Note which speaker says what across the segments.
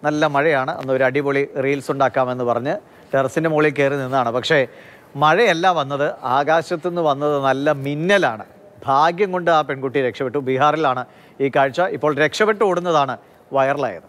Speaker 1: നല്ല മഴയാണ് അന്ന് ഒരു അടിപൊളി റീൽസ് ഉണ്ടാക്കാമെന്ന് പറഞ്ഞ് ടെറസിൻ്റെ മുകളിൽ കയറി നിന്നതാണ് പക്ഷേ മഴയല്ല വന്നത് ആകാശത്തു നിന്ന് വന്നത് നല്ല മിന്നലാണ് ഭാഗ്യം കൊണ്ട് ആ പെൺകുട്ടി രക്ഷപ്പെട്ടു ബീഹാറിലാണ് ഈ കാഴ്ച ഇപ്പോൾ രക്ഷപ്പെട്ടു ഓടുന്നതാണ് വൈറലായത്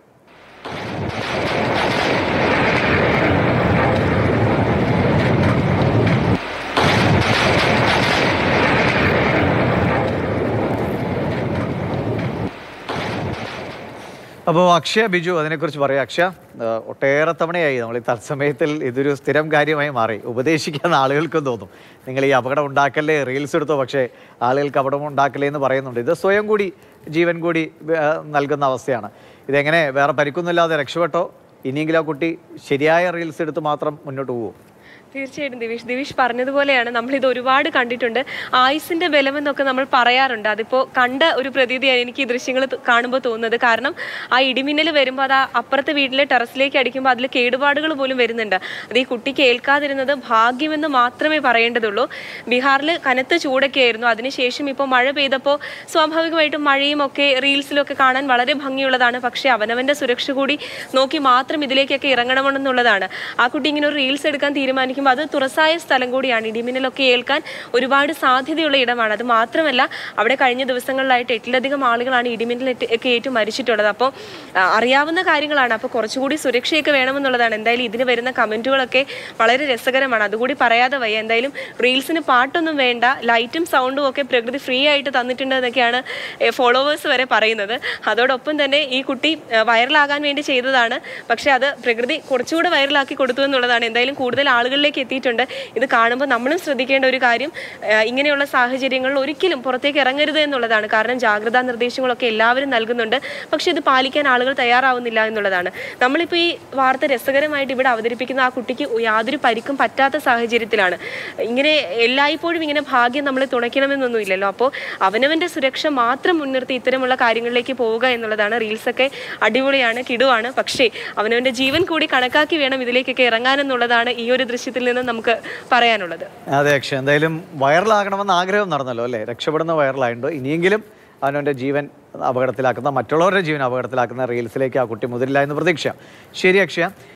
Speaker 1: അപ്പോൾ അക്ഷയ ബിജു അതിനെക്കുറിച്ച് പറയാം അക്ഷയ ആ, ഒട്ടേറെ തവണയായി നമ്മൾ ഈ തത്സമയത്തിൽ ഇതൊരു സ്ഥിരം കാര്യമായി മാറി ഉപദേശിക്കുന്ന ആളുകൾക്കും തോന്നും നിങ്ങൾ ഈ അപകടം ഉണ്ടാക്കല്ലേ റീൽസ് എടുത്തോ പക്ഷേ ആളുകൾക്ക് അപകടം ഉണ്ടാക്കല്ലേ എന്ന് പറയുന്നുണ്ട് ഇത് സ്വയം കൂടി ജീവൻ കൂടി ആ, നൽകുന്ന അവസ്ഥയാണ് ഇതെങ്ങനെ വേറെ പരിക്കൊന്നുമില്ലാതെ രക്ഷപ്പെട്ടോ ഇനിയെങ്കിലും ആ കുട്ടി ശരിയായ റീൽസ് എടുത്ത് മാത്രം മുന്നോട്ട് പോകുമോ
Speaker 2: തീർച്ചയായിട്ടും ദിവിഷ് ദിവിഷ് പറഞ്ഞതുപോലെയാണ് നമ്മൾ ഇത് ഒരുപാട് കണ്ടിട്ടുണ്ട് ആയുസിന്റെ ബലമെന്നൊക്കെ നമ്മൾ പറയാറുണ്ട് അതിപ്പോ കണ്ട ഒരു പ്രതീതിയാണ് എനിക്ക് ഈ ദൃശ്യങ്ങൾ കാണുമ്പോൾ തോന്നുന്നത് കാരണം ആ ഇടിമിന്നൽ വരുമ്പോൾ അത് ആ അപ്പുറത്തെ വീട്ടിലെ ടെറസിലേക്ക് അടിക്കുമ്പോൾ അതിൽ കേടുപാടുകൾ പോലും വരുന്നുണ്ട് അത് ഈ കുട്ടിക്ക് ഏൽക്കാതിരുന്നത് ഭാഗ്യമെന്ന് മാത്രമേ പറയേണ്ടതുള്ളൂ ബീഹാറിൽ കനത്ത ചൂടൊക്കെ ആയിരുന്നു അതിനുശേഷം ഇപ്പോൾ മഴ പെയ്തപ്പോൾ സ്വാഭാവികമായിട്ടും മഴയും ഒക്കെ റീൽസിലൊക്കെ കാണാൻ വളരെ ഭംഗിയുള്ളതാണ് പക്ഷേ അവനവന്റെ സുരക്ഷ കൂടി നോക്കി മാത്രം ഇതിലേക്കൊക്കെ ഇറങ്ങണമെന്നുള്ളതാണ് ആ കുട്ടി ഇങ്ങനെ ഒരു റീൽസ് എടുക്കാൻ തീരുമാനിക്കുമ്പോൾ അത് തുറസായ സ്ഥലം കൂടിയാണ് ഇടിമിന്നലൊക്കെ ഏൽക്കാൻ ഒരുപാട് സാധ്യതയുള്ള ഇടമാണ് അത് മാത്രമല്ല അവിടെ കഴിഞ്ഞ ദിവസങ്ങളിലായിട്ട് എട്ടിലധികം ആളുകളാണ് ഇടിമിന്നൽ ഏറ്റ് ഒക്കെ ഏറ്റു മരിച്ചിട്ടുള്ളത് അപ്പോൾ ആ, അറിയാവുന്ന കാര്യങ്ങളാണ് അപ്പോൾ കുറച്ചുകൂടി സുരക്ഷയൊക്കെ വേണമെന്നുള്ളതാണ് എന്തായാലും ഇതിന് വരുന്ന കമൻറ്റുകളൊക്കെ വളരെ രസകരമാണ് അതുകൂടി പറയാതെ വയ്യ എന്തായാലും റീൽസിന് പാട്ടൊന്നും വേണ്ട ലൈറ്റും സൗണ്ടും ഒക്കെ പ്രകൃതി ഫ്രീ ആയിട്ട് തന്നിട്ടുണ്ട് എന്നൊക്കെയാണ് ഫോളോവേഴ്സ് വരെ പറയുന്നത് അതോടൊപ്പം തന്നെ ഈ കുട്ടി ആ, വൈറലാകാൻ വേണ്ടി ചെയ്തതാണ് പക്ഷേ അത് പ്രകൃതി കുറച്ചുകൂടെ വൈറലാക്കി കൊടുത്തു എന്നുള്ളതാണ് എന്തായാലും കൂടുതൽ ആളുകളിലേക്ക് എത്തിയിട്ടുണ്ട് ഇത് കാണുമ്പോൾ നമ്മളും ശ്രദ്ധിക്കേണ്ട ഒരു കാര്യം ആ, ഇങ്ങനെയുള്ള സാഹചര്യങ്ങളിൽ ഒരിക്കലും പുറത്തേക്ക് ഇറങ്ങരുത് എന്നുള്ളതാണ് കാരണം ജാഗ്രതാ നിർദ്ദേശങ്ങളൊക്കെ എല്ലാവരും നൽകുന്നുണ്ട് പക്ഷെ ഇത് പാലിക്കാൻ ആളുകൾ തയ്യാറാവുന്നില്ല എന്നുള്ളതാണ് നമ്മളിപ്പോൾ ഈ വാർത്ത രസകരമായിട്ട് ഇവിടെ അവതരിപ്പിക്കുന്ന ആ കുട്ടിക്ക് യാതൊരു പരിക്കും പറ്റാത്ത സാഹചര്യത്തിലാണ് ഇങ്ങനെ എല്ലായ്പ്പോഴും ഇങ്ങനെ ഭാഗ്യം നമ്മളെ തുണയ്ക്കണമെന്നൊന്നും ഇല്ലല്ലോ അപ്പോൾ അവനവന്റെ സുരക്ഷ മാത്രം മുൻനിർത്തി ഇത്തരമുള്ള കാര്യങ്ങളിലേക്ക് പോവുക എന്നുള്ളതാണ് റീൽസൊക്കെ അടിപൊളിയാണ് കിടുവാണ് പക്ഷേ അവനവന്റെ ജീവൻ കൂടി കണക്കാക്കി വേണം ഇതിലേക്കൊക്കെ ഇറങ്ങാനെന്നുള്ളതാണ് ഈ ഒരു ദൃശ്യത്തിൽ നിന്ന് നമുക്ക് പറയാനുള്ളത്
Speaker 1: അതെ അക്ഷയ എന്തായാലും വൈറലാകണമെന്ന് ആഗ്രഹം നടന്നല്ലോ അല്ലേ രക്ഷപ്പെടുന്ന വൈറലായിട്ടുണ്ട് ഇനിയെങ്കിലും അവനവൻ്റെ ജീവൻ അപകടത്തിലാക്കുന്ന മറ്റുള്ളവരുടെ ജീവൻ അപകടത്തിലാക്കുന്ന റീൽസിലേക്ക് ആ കുട്ടി മുതിരില്ല എന്ന് പ്രതീക്ഷ ശരി അക്ഷയ